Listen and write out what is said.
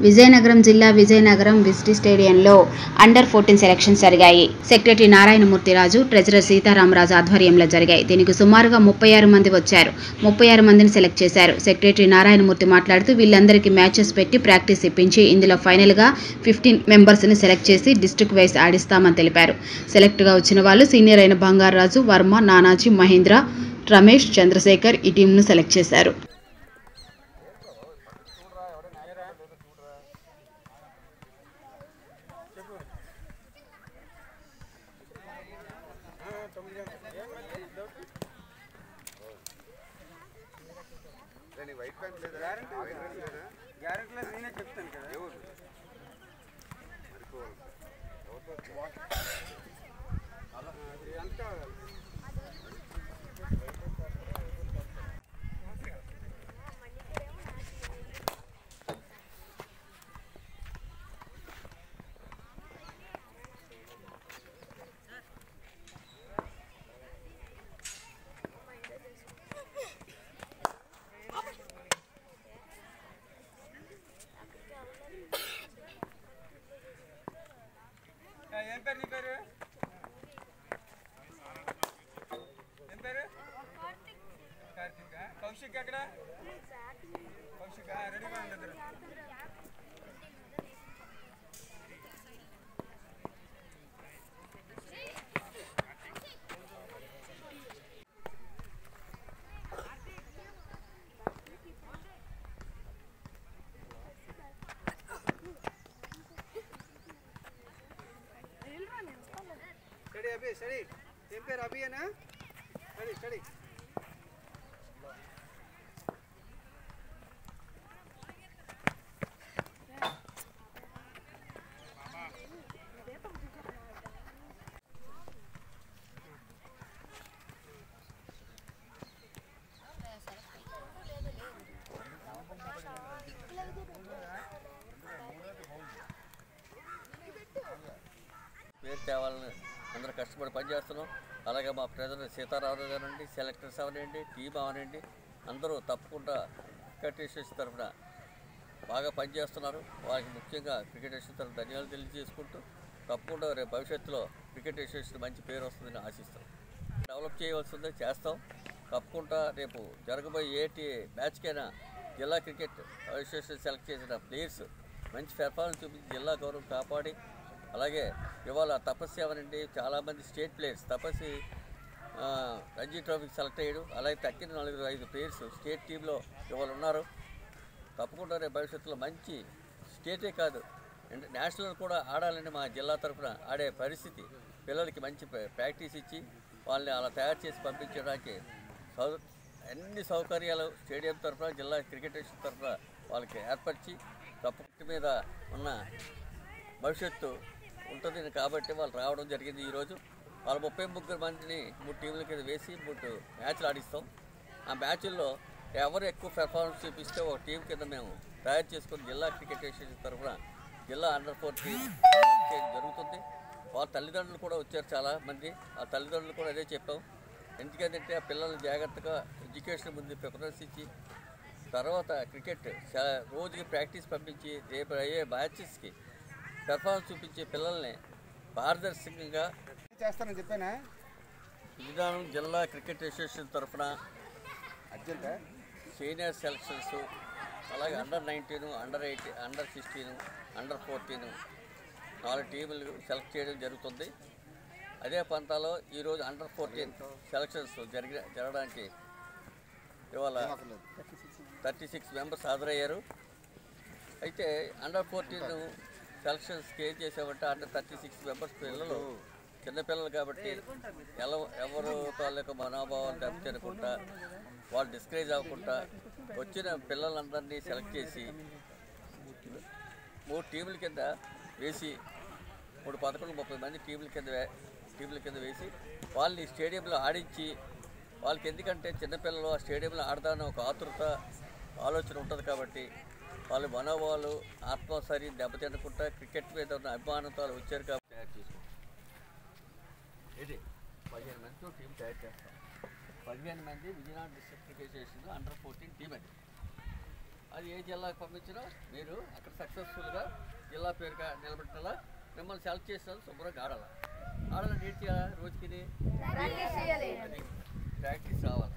విజయనగరం జిల్లా విజయనగరం విసిటీ స్టేడియంలో అండర్ ఫోర్టీన్ సెలక్షన్స్ జరిగాయి సెక్రటరీ నారాయణమూర్తి రాజు ట్రెజరర్ సీతారామరాజు ఆధ్వర్యంలో జరిగాయి దీనికి సుమారుగా ముప్పై ఆరు మంది వచ్చారు ముప్పై ఆరు మందిని సెలెక్ట్ చేశారు సెక్రటరీ నారాయణమూర్తి మాట్లాడుతూ వీళ్ళందరికీ మ్యాచెస్ పెట్టి ప్రాక్టీస్ ఇప్పించి ఇందులో ఫైనల్గా ఫిఫ్టీన్ మెంబర్స్ని సెలెక్ట్ చేసి డిస్ట్రిక్ట్ వైస్ ఆడిస్తామని తెలిపారు సెలెక్ట్గా వచ్చిన వాళ్ళు సీనియర్ అయిన బంగారాజు వర్మ నానాజీ మహేంద్ర రమేష్ చంద్రశేఖర్ ఈ టీంను సెలెక్ట్ చేశారు వైట్ ప్యాంట్ లేదా గ్యారెంటీ లేదా గ్యారెంటీ లేదు నేనే చెప్తాను కదా ఎవరు అది ఎంత ఆ, ఏం పేరు నీ పేరు ఏం పేరు కార్తిక్ కౌశిక్ ఎక్కడ కౌశిక్ రెడీగా ఉండదు స్టడీ అభి స్టడీ ఏం పేరు అభియేనా స్టడీ స్టడీ పేరు తేవాలని అందరూ కష్టపడి పనిచేస్తున్నాం అలాగే మా ప్రజలు సీతారామరావు గారండి సెలెక్టర్స్ అవనండి టీం అవనండి అందరూ తప్పకుండా క్రికెట్ అసోసియేషన్ తరఫున బాగా పనిచేస్తున్నారు వారికి ముఖ్యంగా క్రికెట్ అసోసియేషన్ తరఫున ధన్యవాదాలు తెలియజేసుకుంటూ తప్పకుండా రేపు భవిష్యత్తులో క్రికెట్ అసోసియేషన్ మంచి పేరు వస్తుందని ఆశిస్తాం డెవలప్ చేయవలసిందే చేస్తాం తప్పకుండా రేపు జరగబోయే ఏటి మ్యాచ్కైనా జిల్లా క్రికెట్ అసోసియేషన్ సెలెక్ట్ చేసిన ప్లేయర్స్ మంచి పెర్ఫార్మెన్స్ చూపించి జిల్లా గౌరవం కాపాడి అలాగే ఇవాళ తపస్సు అవనండి చాలామంది స్టేట్ ప్లేయర్స్ తపస్సి ఆ, రంజీ ట్రోఫీకి సెలెక్ట్ అయ్యాడు అలాగే తక్కిన నలుగురు ఐదు ప్లేయర్స్ స్టేట్ టీంలో ఇవాళ ఉన్నారు తప్పకుండా రేపు భవిష్యత్తులో మంచి స్టేటే కాదు ఇంట- నేషనల్ కూడా ఆడాలని మా జిల్లా తరఫున ఆడే పరిస్థితి పిల్లలకి మంచి ప్రా- ప్రాక్టీస్ ఇచ్చి వాళ్ళని అలా తయారు చేసి పంపించడానికి సౌ అన్ని సౌకర్యాలు స్టేడియం తరఫున జిల్లా క్రికెట్ అసోసియేషన్ తరఫున వాళ్ళకి ఏర్పరిచి తప్పటి మీద ఉన్న భవిష్యత్తు ఉంటుంది కాబట్టి వాళ్ళు రావడం జరిగింది ఈరోజు వాళ్ళు ముప్పై ముగ్గురు మందిని మూడు టీంల కింద వేసి మూడు మ్యాచ్లు ఆడిస్తాం ఆ మ్యాచ్ల్లో ఎవరు ఎక్కువ పెర్ఫార్మెన్స్ చూపిస్తే ఒక టీం కింద మేము తయారు చేసుకుని జిల్లా క్రికెట్ అసోసియేషన్ తరఫున జిల్లా అండర్ ఫోర్ టీం చేయడం జరుగుతుంది వాళ్ళ తల్లిదండ్రులు కూడా వచ్చారు చాలా మంది ఆ తల్లిదండ్రులు కూడా అదే చెప్పాం ఎందుకంటే ఆ పిల్లల్ని జాగ్రత్తగా ఎడ్యుకేషన్ ముందు ప్రిఫరెన్స్ ఇచ్చి తర్వాత క్రికెట్ చా- రోజుకి ప్రాక్టీస్ పంపించి రేపు అయ్యే మ్యాచెస్కి పెర్ఫార్మెన్స్ చూపించే పిల్లల్ని పారదర్శకంగా చేస్తానని చెప్పానా విజయనగరం జిల్లా క్రికెట్ అసోసియేషన్ తరఫున అర్జెంటా సీనియర్ సెలక్షన్స్ అలాగే under nineteen under eighteen under sixteen under fourteen నాలుగు టీములు సెలెక్ట్ చేయడం జరుగుతుంది అదే పంతాలో ఈరోజు అండర్ ఫోర్టీన్ సెలక్షన్స్ జరిగి జరగడానికి ఇవాళ థర్టీ సిక్స్ మెంబర్స్ హాజరయ్యారు అయితే అండర్ ఫోర్టీన్ సెలక్షన్స్కి ఏం చేసామంటే అండర్ థర్టీ సిక్స్ మెంబర్స్ పిల్లలు చిన్నపిల్లలు కాబట్టి ఎలా ఎవరు తాలూకు మనోభావాలు దెబ్బతినకుండా వాళ్ళు డిస్కరేజ్ అవ్వకుండా వచ్చిన పిల్లలందరినీ సెలెక్ట్ చేసి మూడు టీముల కింద వేసి మూడు పదకొండు ముప్పై మంది టీముల కింద వే- టీముల కింద వేసి వాళ్ళని స్టేడియంలో ఆడించి వాళ్ళకి ఎందుకంటే చిన్నపిల్లలు ఆ స్టేడియంలో ఆడదాని ఒక ఆతృత ఆలోచన ఉంటుంది కాబట్టి వాళ్ళ మనోభావాలు ఆత్మశైర్యం దెబ్బతినకుండా క్రికెట్ మీద ఉన్న అభిమానంతో వాళ్ళు వచ్చారు కాబట్టి తయారు చేసుకుంటాం ఇది పదిహేను మందితో టీం తయారు చేస్తాం పదిహేను మంది విజయనగరం డిస్ట్రిక్ట్ క్రికెట్ స్టేషన్లో అండర్ ఫోర్టీన్ టీం అది అది ఏ జిల్లాకు పంపించినా మీరు అక్కడ సక్సెస్ఫుల్గా జిల్లా పేరుగా నిలబెట్టాలా మిమ్మల్ని సెలెక్ట్ చేసినందుకు శుభ్రంగా ఆడాలి ఆడాలంటే ఏంటి చేయాలి రోజుకి ఇది? అది ప్రాక్టీస్ రావాలి